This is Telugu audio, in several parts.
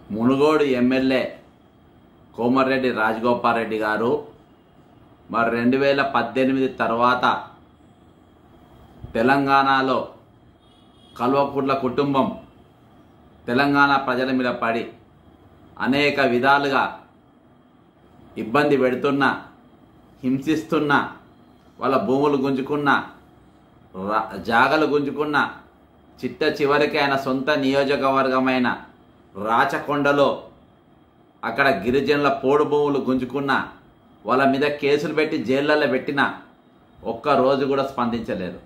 మునుగోడు ఎమ్మెల్యే కోమరెడ్డి రాజగోపాల్ రెడ్డి గారు మరి రెండు వేల పద్దెనిమిది తర్వాత తెలంగాణలో కల్వకుట్ల కుటుంబం తెలంగాణ ప్రజల మీద పడి అనేక విధాలుగా ఇబ్బంది పెడుతున్న హింసిస్తున్న వాళ్ళ భూములు గుంజుకున్న రా- జాగలు గుంజుకున్న చిట్ట చివరికి ఆయన సొంత నియోజకవర్గమైన రాచకొండలో అక్కడ గిరిజనుల పోడు భూములు గుంజుకున్న వాళ్ళ మీద కేసులు పెట్టి జైళ్ళల్లో పెట్టిన ఒక్క రోజు కూడా స్పందించలేదు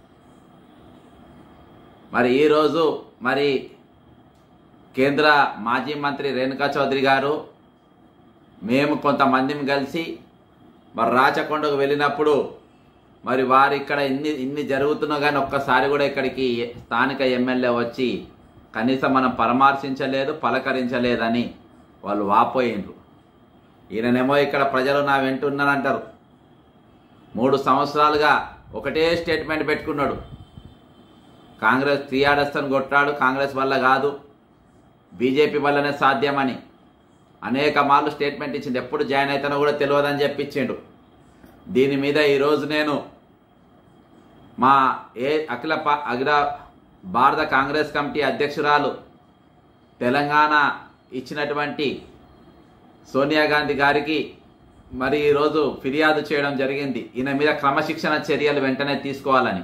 మరి ఈరోజు మరి కేంద్ర మాజీ మంత్రి రేణుకా చౌదరి గారు మేము కొంతమందిని కలిసి మరి రాచకొండకు వెళ్ళినప్పుడు మరి వారు ఇక్కడ ఇన్ని ఇన్ని జరుగుతున్నా కానీ ఒక్కసారి కూడా ఇక్కడికి స్థానిక ఎమ్మెల్యే వచ్చి కనీసం మనం పరామర్శించలేదు పలకరించలేదని వాళ్ళు వాపోయిండ్రు ఈయననేమో ఇక్కడ ప్రజలు నా వెంటున్నారంటారు మూడు సంవత్సరాలుగా ఒకటే స్టేట్మెంట్ పెట్టుకున్నాడు కాంగ్రెస్ త్రియాడస్తను కొట్టాడు కాంగ్రెస్ వల్ల కాదు బీజేపీ వల్లనే సాధ్యమని అనేక మార్లు స్టేట్మెంట్ ఇచ్చింది ఎప్పుడు జాయిన్ అవుతానో కూడా తెలియదని చెప్పించిండు దీని మీద ఈరోజు నేను మా ఏ అఖిల పా- అఖిల భారత కాంగ్రెస్ కమిటీ అధ్యక్షురాలు తెలంగాణ ఇచ్చినటువంటి సోనియా గాంధీ గారికి మరి ఈరోజు ఫిర్యాదు చేయడం జరిగింది ఈయన మీద క్రమశిక్షణ చర్యలు వెంటనే తీసుకోవాలని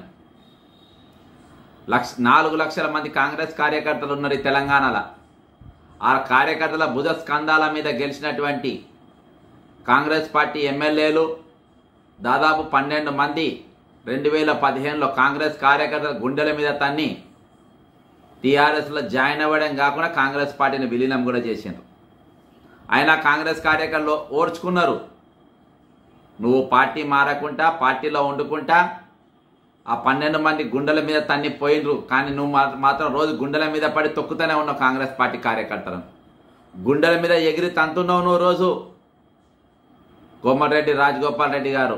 లక్ష నాలుగు లక్షల మంది కాంగ్రెస్ కార్యకర్తలు ఉన్నారు ఈ తెలంగాణలో ఆ కార్యకర్తల భుజ స్కంధాల మీద గెలిచినటువంటి కాంగ్రెస్ పార్టీ ఎమ్మెల్యేలు దాదాపు పన్నెండు మంది రెండు వేల పదిహేనులో కాంగ్రెస్ కార్యకర్తల గుండెల మీద తన్ని టీఆర్ఎస్లో జాయిన్ అవ్వడం కాకుండా కాంగ్రెస్ పార్టీని విలీనం కూడా చేసిండ్రు అయినా కాంగ్రెస్ కార్యకర్తలు ఓర్చుకున్నారు నువ్వు పార్టీ మారకుండా పార్టీలో వండుకుంటా ఆ పన్నెండు మంది గుండెల మీద తన్ని పోయినరు కానీ నువ్వు మా- మాత్రం రోజు గుండెల మీద పడి తొక్కుతూనే ఉన్నావు కాంగ్రెస్ పార్టీ కార్యకర్తలను గుండెల మీద ఎగిరి తంతున్నావు నువ్వు రోజు కోమటిరెడ్డి రాజగోపాల్ రెడ్డి గారు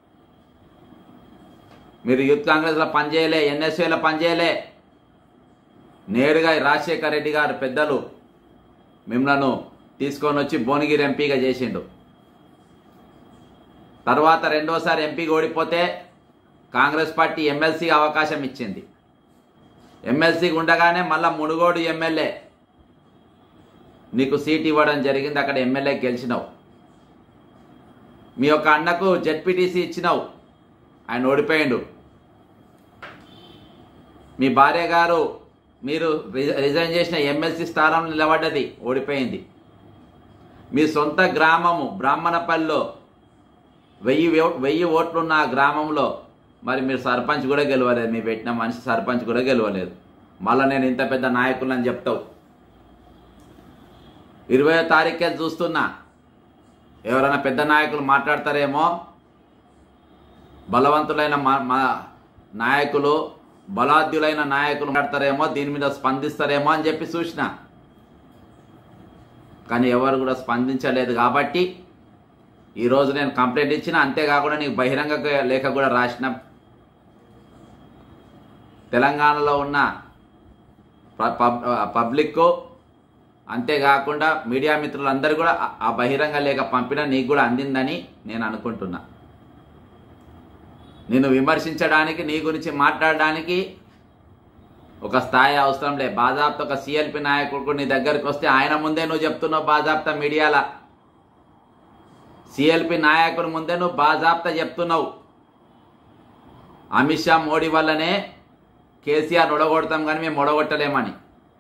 మీరు యూత్ కాంగ్రెస్లో పనిచేయలే ఎన్ఎస్ఏలో పనిచేయలే నేరుగా ఈ రాజశేఖర్ రెడ్డి గారు పెద్దలు మిమ్మల్ని తీసుకొని వచ్చి భువనగిరి ఎంపీగా చేసిండు తర్వాత రెండోసారి ఎంపీగా ఓడిపోతే కాంగ్రెస్ పార్టీ ఎమ్మెల్సీ అవకాశం ఇచ్చింది ఎమ్మెల్సీకి ఉండగానే మళ్ళా మునుగోడు ఎమ్మెల్యే నీకు సీట్ ఇవ్వడం జరిగింది అక్కడ ఎమ్మెల్యే గెలిచినావు మీ యొక్క అన్నకు జెడ్పీటీసీ ఇచ్చినావు ఆయన ఓడిపోయిండు మీ భార్య గారు మీరు రి- రిజైన్ చేసిన ఎమ్మెల్సీ స్థానంలో నిలబడ్డది ఓడిపోయింది మీ సొంత గ్రామము బ్రాహ్మణపల్లిలో వెయ్యి ఓ- వెయ్యి ఓట్లున్న ఆ గ్రామంలో మరి మీరు సర్పంచ్ కూడా గెలవలేదు మీ పెట్టిన మనిషి సర్పంచ్ కూడా గెలవలేదు మళ్ళీ నేను ఇంత పెద్ద నాయకులని చెప్తావు ఇరవయో తారీఖే చూస్తున్నా ఎవరైనా పెద్ద నాయకులు మాట్లాడతారేమో బలవంతులైన మా- మా నాయకులు బలాఢ్యులైన నాయకులు మాట్లాడతారేమో దీని మీద స్పందిస్తారేమో అని చెప్పి చూసిన కానీ ఎవరు కూడా స్పందించలేదు కాబట్టి ఈరోజు నేను కంప్లైంట్ ఇచ్చిన అంతేకాకుండా నీకు బహిరంగ లేఖ కూడా రాసిన తెలంగాణలో ఉన్న ప- పబ్- పబ్లిక్ అంతేకాకుండా మీడియా మిత్రులందరూ కూడా ఆ- ఆ బహిరంగ లేఖ పంపిన నీకు కూడా అందిందని నేను అనుకుంటున్నా నిన్ను విమర్శించడానికి నీ గురించి మాట్లాడడానికి ఒక స్థాయి అవసరం లే బాజాబ్తా ఒక సిఎల్పి నాయకుడు నీ దగ్గరికి వస్తే ఆయన ముందే నువ్వు చెప్తున్నావు బాజాబ్తా మీడియాలో సిఎల్పి నాయకుడు ముందే నువ్వు బాజాబ్తా చెప్తున్నావు అమిత్ షా మోడీ వల్లనే కేసీఆర్ ఒడగొడతాం కానీ మేము ఒడగొట్టలేమని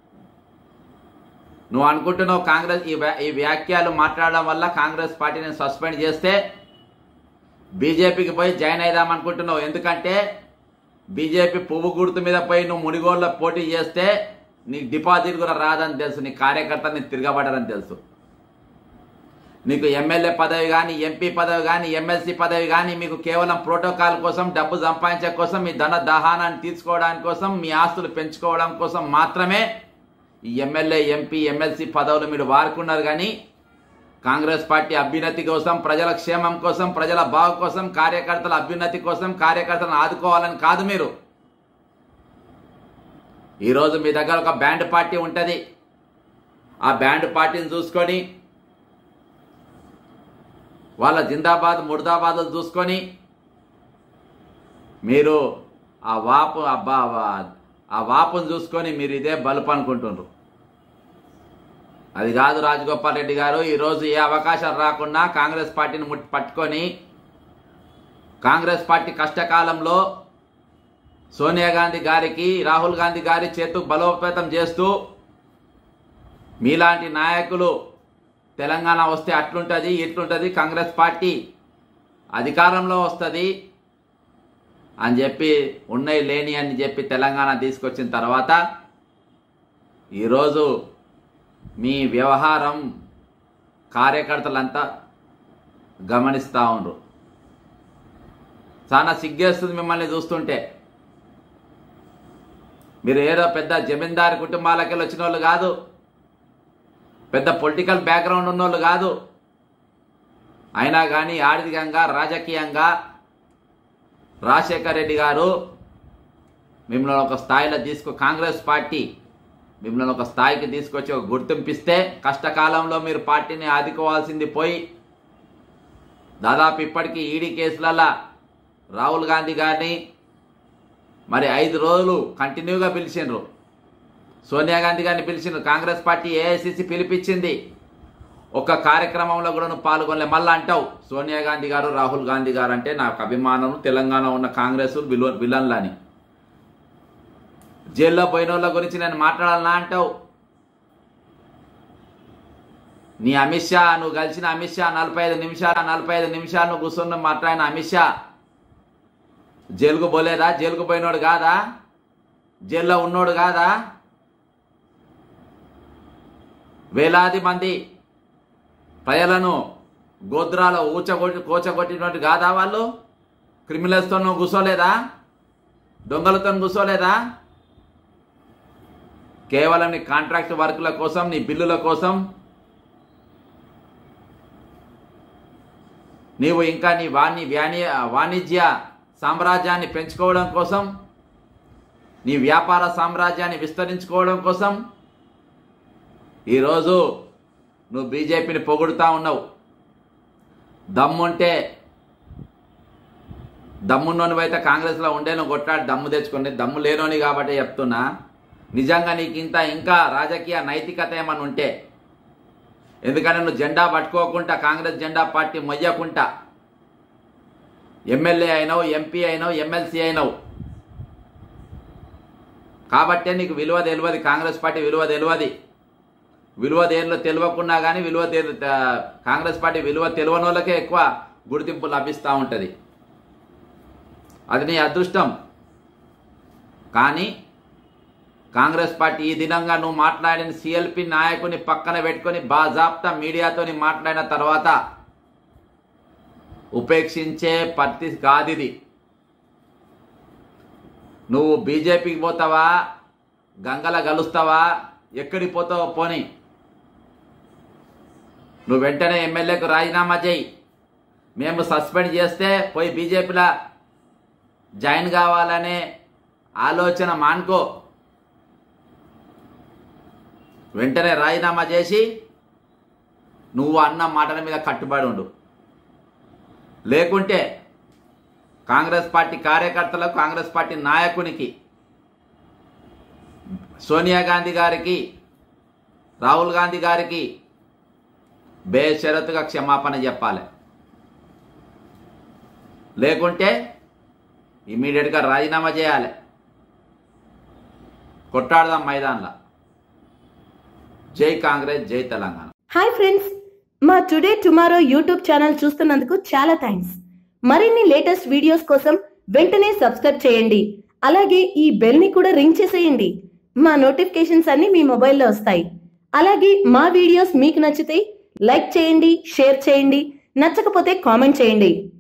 నువ్వు అనుకుంటున్నావు కాంగ్రెస్ ఈ వ్యా- ఈ వ్యాఖ్యలు మాట్లాడడం వల్ల కాంగ్రెస్ పార్టీని సస్పెండ్ చేస్తే బీజేపీకి పోయి జాయిన్ అయిదాం అనుకుంటున్నావు ఎందుకంటే బీజేపీ పువ్వు గుర్తు మీద పోయి నువ్వు మునిగోళ్ళ పోటీ చేస్తే నీకు డిపాజిట్ కూడా రాదని తెలుసు నీ కార్యకర్త నీకు తిరగబడరని తెలుసు నీకు ఎమ్మెల్యే పదవి కానీ ఎంపీ పదవి కానీ ఎమ్మెల్సీ పదవి కానీ మీకు కేవలం ప్రోటోకాల్ కోసం డబ్బు సంపాదించే కోసం మీ ధన దహానాన్ని తీర్చుకోవడానికి కోసం మీ ఆస్తులు పెంచుకోవడం కోసం మాత్రమే ఈ ఎమ్మెల్యే ఎంపీ ఎమ్మెల్సీ పదవులు మీరు వారుకున్నారు కానీ కాంగ్రెస్ పార్టీ అభ్యున్నతి కోసం ప్రజల క్షేమం కోసం ప్రజల బాగు కోసం కార్యకర్తల అభ్యున్నతి కోసం కార్యకర్తలను ఆదుకోవాలని కాదు మీరు ఈరోజు మీ దగ్గర ఒక బ్యాండ్ పార్టీ ఉంటుంది ఆ బ్యాండ్ పార్టీని చూసుకొని వాళ్ళ జిందాబాద్ ముర్దాబాద్ చూసుకొని మీరు ఆ వాపు అబ్బా ఆ వాపును చూసుకొని మీరు ఇదే బలుపు అనుకుంటున్నారు అది కాదు రాజగోపాల్ రెడ్డి గారు ఈరోజు ఏ అవకాశం రాకుండా కాంగ్రెస్ పార్టీని ముట్టి పట్టుకొని కాంగ్రెస్ పార్టీ కష్టకాలంలో సోనియా గాంధీ గారికి రాహుల్ గాంధీ గారి చేతు బలోపేతం చేస్తూ మీలాంటి నాయకులు తెలంగాణ వస్తే అట్లుంటుంది ఇట్లుంటుంది కాంగ్రెస్ పార్టీ అధికారంలో వస్తుంది అని చెప్పి ఉన్నాయి లేని అని చెప్పి తెలంగాణ తీసుకొచ్చిన తర్వాత ఈరోజు మీ వ్యవహారం కార్యకర్తలంతా గమనిస్తూ ఉండ్రు చాలా సిగ్గేస్తుంది మిమ్మల్ని చూస్తుంటే మీరు ఏదో పెద్ద జమీందారు కుటుంబాలకి వచ్చిన వాళ్ళు కాదు పెద్ద పొలిటికల్ బ్యాక్గ్రౌండ్ ఉన్నోళ్ళు కాదు అయినా కానీ ఆర్థికంగా రాజకీయంగా రాజశేఖర్ రెడ్డి గారు మిమ్మల్ని ఒక స్థాయిలో తీసుకో కాంగ్రెస్ పార్టీ మిమ్మల్ని ఒక స్థాయికి తీసుకొచ్చి ఒక గుర్తింపిస్తే కష్టకాలంలో మీరు పార్టీని ఆదుకోవాల్సింది పోయి దాదాపు ఇప్పటికీ ఈడీ కేసులలో రాహుల్ గాంధీ గారిని మరి ఐదు రోజులు కంటిన్యూగా పిలిచిండ్రు సోనియా గాంధీ గారిని పిలిచిండ్రు కాంగ్రెస్ పార్టీ ఏఐసిసి పిలిపించింది ఒక కార్యక్రమంలో కూడా నువ్వు పాల్గొనలే మళ్ళీ అంటావు సోనియా గాంధీ గారు రాహుల్ గాంధీ గారు అంటే నాకు అభిమానం తెలంగాణ ఉన్న కాంగ్రెస్ విలు విలన్లని జైల్లో పోయిన వాళ్ళ గురించి నేను మాట్లాడాలనా అంటావు నీ అమిత్ షా నువ్వు కలిసిన అమిత్ షా నలభై ఐదు నిమిషాలు నలభై ఐదు నిమిషాలు నువ్వు కూర్చున్న మాట్లాడిన అమిత్ షా జైలుకు పోలేదా జైలుకు పోయినోడు కాదా జైల్లో ఉన్నోడు కాదా వేలాది మంది ప్రజలను గోద్రాలో ఊచగొట్టి కోచగొట్టినట్టు కాదా వాళ్ళు క్రిమినల్స్తో నువ్వు కూర్చోలేదా దొంగలతో కూర్చోలేదా కేవలం నీ కాంట్రాక్ట్ వర్కుల కోసం నీ బిల్లుల కోసం నీవు ఇంకా నీ వాణి వ్యాని వాణిజ్య సామ్రాజ్యాన్ని పెంచుకోవడం కోసం నీ వ్యాపార సామ్రాజ్యాన్ని విస్తరించుకోవడం కోసం ఈరోజు నువ్వు బీజేపీని పొగుడుతా ఉన్నావు దమ్ముంటే దమ్మున్నోనివైతే కాంగ్రెస్లో ఉండే నువ్వు కొట్లాడి దమ్ము తెచ్చుకోండి దమ్ము లేనోని కాబట్టి చెప్తున్నా నిజంగా నీకు ఇంత ఇంకా రాజకీయ నైతికత ఏమని ఉంటే ఎందుకంటే నువ్వు జెండా పట్టుకోకుండా కాంగ్రెస్ జెండా పార్టీ మొయ్యకుండా ఎమ్మెల్యే అయినావు ఎంపీ అయినావు ఎమ్మెల్సీ అయినావు కాబట్టే నీకు విలువ తెలియదు కాంగ్రెస్ పార్టీ విలువ తెలియదు విలువ దేనిలో తెలియకున్నా కానీ విలువ తెలి- ఆ, కాంగ్రెస్ పార్టీ విలువ తెలియని వాళ్ళకే ఎక్కువ గుర్తింపు లభిస్తూ ఉంటుంది అది నీ అదృష్టం కానీ కాంగ్రెస్ పార్టీ ఈ దినంగా నువ్వు మాట్లాడిన సిఎల్పి నాయకుని పక్కన పెట్టుకొని బాజాప్తా మీడియాతోని మాట్లాడిన తర్వాత ఉపేక్షించే పరిస్థితి కాదిది నువ్వు బీజేపీకి పోతావా గంగల గలుస్తావా ఎక్కడికి పోతావో పోని నువ్వు వెంటనే ఎమ్మెల్యేకు రాజీనామా చేయి మేము సస్పెండ్ చేస్తే పోయి బీజేపీలో జాయిన్ కావాలనే ఆలోచన మానుకో వెంటనే రాజీనామా చేసి నువ్వు అన్న మాటల మీద కట్టుబడి ఉండు లేకుంటే కాంగ్రెస్ పార్టీ కార్యకర్తలకు కాంగ్రెస్ పార్టీ నాయకునికి సోనియా గాంధీ గారికి రాహుల్ గాంధీ గారికి బేషరతుగా క్షమాపణ చెప్పాలి లేకుంటే ఇమీడియట్గా రాజీనామా చేయాలి కొట్టాడదాం మైదాన్లో జై కాంగ్రెస్ జై తెలంగాణ హాయ్ ఫ్రెండ్స్ మా టుడే టుమారో యూట్యూబ్ ఛానల్ చూస్తున్నందుకు చాలా థ్యాంక్స్ మరిన్ని లేటెస్ట్ వీడియోస్ కోసం వెంటనే సబ్స్క్రైబ్ చేయండి అలాగే ఈ బెల్ ని కూడా రింగ్ చేసేయండి మా నోటిఫికేషన్స్ అన్ని మీ మొబైల్లో వస్తాయి అలాగే మా వీడియోస్ మీకు నచ్చితే లైక్ చేయండి షేర్ చేయండి నచ్చకపోతే కామెంట్ చేయండి